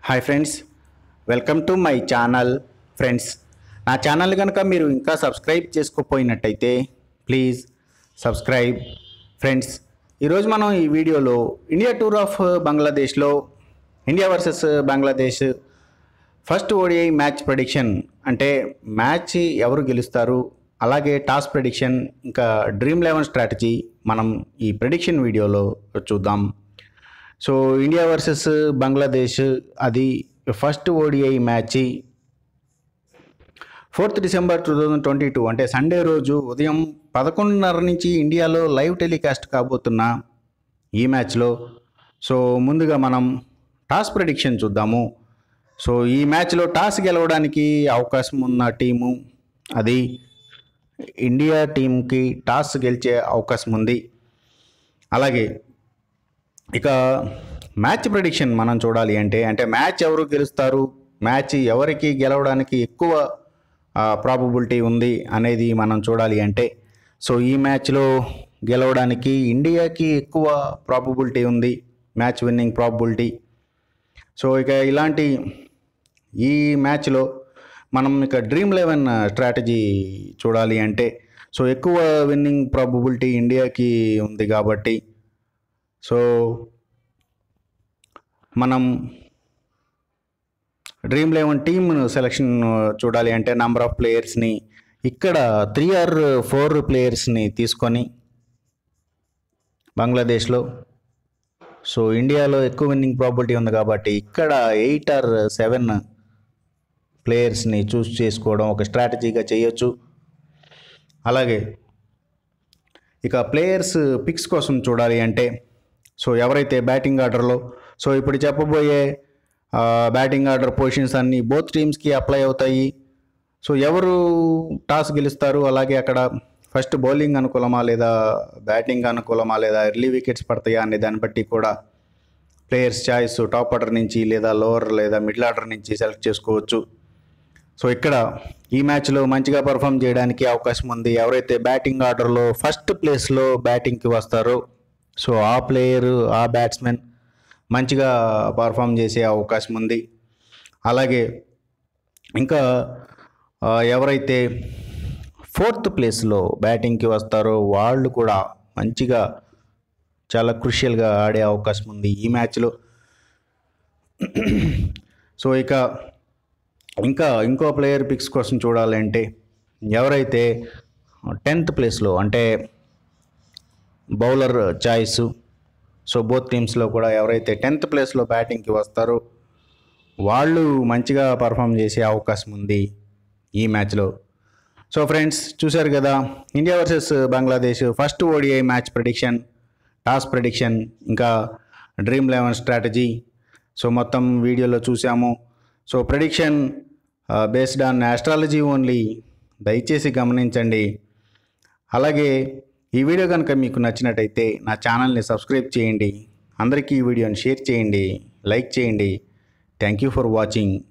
hi friends welcome to my channel friends నా channel కనుక మీరు ఇంకా సబ్స్క్రైబ్ చేసుకోపోయినట్టయితే ప్లీజ్ సబ్స్క్రైబ్ ఫ్రెండ్స్ ఈరోజు మనం ఈ వీడియోలో ఇండియా టూర్ ఆఫ్ బంగ్లాదేశ్లో India versus Bangladesh first ODI match prediction అంటే మ్యాచ్ ఎవరు గెలుస్తారు అలాగే టాస్ ప్రెడిక్షన్ ఇంకా డ్రీమ్ లెవెన్ స్ట్రాటజీ మనం ఈ ప్రెడిక్షన్ వీడియోలో చూద్దాం సో ఇండియా వర్సెస్ బంగ్లాదేశ్ అది first ODI match fourth December two thousand twenty two అంటే సండే రోజు ఉదయం పదకొండున్నర నుంచి ఇండియాలో లైవ్ టెలికాస్ట్ కాబోతున్న ఈ మ్యాచ్లో సో ముందుగా మనం టాస్ ప్రెడిక్షన్ చూద్దాము సో ఈ మ్యాచ్లో టాస్ గెలవడానికి అవకాశం ఉన్న టీము అది ఇండియా టీంకి టాస్ గెలిచే అవకాశం ఉంది అలాగే ఇక మ్యాచ్ ప్రిడిక్షన్ మనం చూడాలి అంటే అంటే మ్యాచ్ ఎవరు గెలుస్తారు మ్యాచ్ ఎవరికి గెలవడానికి ఎక్కువ ప్రాబబిలిటీ ఉంది అనేది మనం చూడాలి అంటే సో ఈ మ్యాచ్లో గెలవడానికి ఇండియాకి ఎక్కువ ప్రాబబిలిటీ ఉంది మ్యాచ్ విన్నింగ్ ప్రాబబిలిటీ సో ఇక ఇలాంటి ఈ మ్యాచ్లో మనం ఇక డ్రీమ్ లెవెన్ స్ట్రాటజీ చూడాలి అంటే సో ఎక్కువ విన్నింగ్ ప్రాబబిలిటీ ఇండియాకి ఉంది కాబట్టి సో మనం డ్రీమ్ లెవెన్ టీమ్ సెలెక్షన్ చూడాలి అంటే నంబర్ ఆఫ్ ప్లేయర్స్ని ఇక్కడ త్రీ ఆర్ ఫోర్ ప్లేయర్స్ని తీసుకొని బంగ్లాదేశ్లో సో ఇండియాలో ఎక్కువ విన్నింగ్ ప్రాబిలిటీ ఉంది కాబట్టి ఇక్కడ ఎయిట్ ఆర్ సెవెన్ ప్లేయర్స్ని చూస్ చేసుకోవడం ఒక స్ట్రాటజీగా చేయొచ్చు అలాగే ఇక ప్లేయర్స్ పిక్స్ కోసం చూడాలి అంటే సో ఎవరైతే బ్యాటింగ్ ఆర్డర్లో సో ఇప్పుడు చెప్పబోయే బ్యాటింగ్ ఆర్డర్ పొజిషన్స్ అన్నీ బోత్ టీమ్స్కి అప్లై అవుతాయి సో ఎవరు టాస్ గెలుస్తారు అలాగే అక్కడ ఫస్ట్ బౌలింగ్ అనుకూలమా లేదా బ్యాటింగ్ అనుకూలమా లేదా ఎర్లీ వికెట్స్ పడతాయా అనే దాన్ని బట్టి కూడా ప్లేయర్స్ చాయిస్ టాప్ ఆర్డర్ నుంచి లేదా లోవర్ లేదా మిడిల్ ఆర్డర్ నుంచి సెలెక్ట్ చేసుకోవచ్చు సో ఇక్కడ ఈ మ్యాచ్లో మంచిగా పర్ఫామ్ చేయడానికి అవకాశం ఉంది ఎవరైతే బ్యాటింగ్ ఆర్డర్లో ఫస్ట్ ప్లేస్లో బ్యాటింగ్కి వస్తారో సో ఆ ప్లేయర్ ఆ బ్యాట్స్మెన్ మంచిగా పర్ఫామ్ చేసే అవకాశం ఉంది అలాగే ఇంకా ఆ, ఎవరైతే ఫోర్త్ ప్లేస్లో బ్యాటింగ్కి వస్తారో వాళ్ళు కూడా మంచిగా చాలా క్రుషియల్గా ఆడే అవకాశం ఉంది ఈ మ్యాచ్లో సో ఇక ఇంకా ఇంకో ప్లేయర్ పిక్స్ కోసం చూడాలంటే ఎవరైతే టెన్త్ ప్లేస్లో అంటే బౌలర్ చాయిస్ సో బోత్ టీమ్స్లో కూడా ఎవరైతే టెన్త్ ప్లేస్లో బ్యాటింగ్కి వస్తారో వాళ్ళు మంచిగా పర్ఫామ్ చేసే అవకాశం ఉంది ఈ మ్యాచ్లో సో ఫ్రెండ్స్ చూశారు కదా India versus Bangladesh first ODI match prediction toss prediction ఇంకా డ్రీమ్ లెవెన్ స్ట్రాటజీ సో మొత్తం వీడియోలో చూసాము so prediction based on astrology only దయచేసి గమనించండి అలాగే ఈ వీడియో కనుక మీకు నచ్చినట్టయితే నా ఛానల్ని సబ్స్క్రైబ్ చేయండి అందరికీ ఈ వీడియోని షేర్ చేయండి లైక్ చేయండి థ్యాంక్ యూ ఫర్ వాచింగ్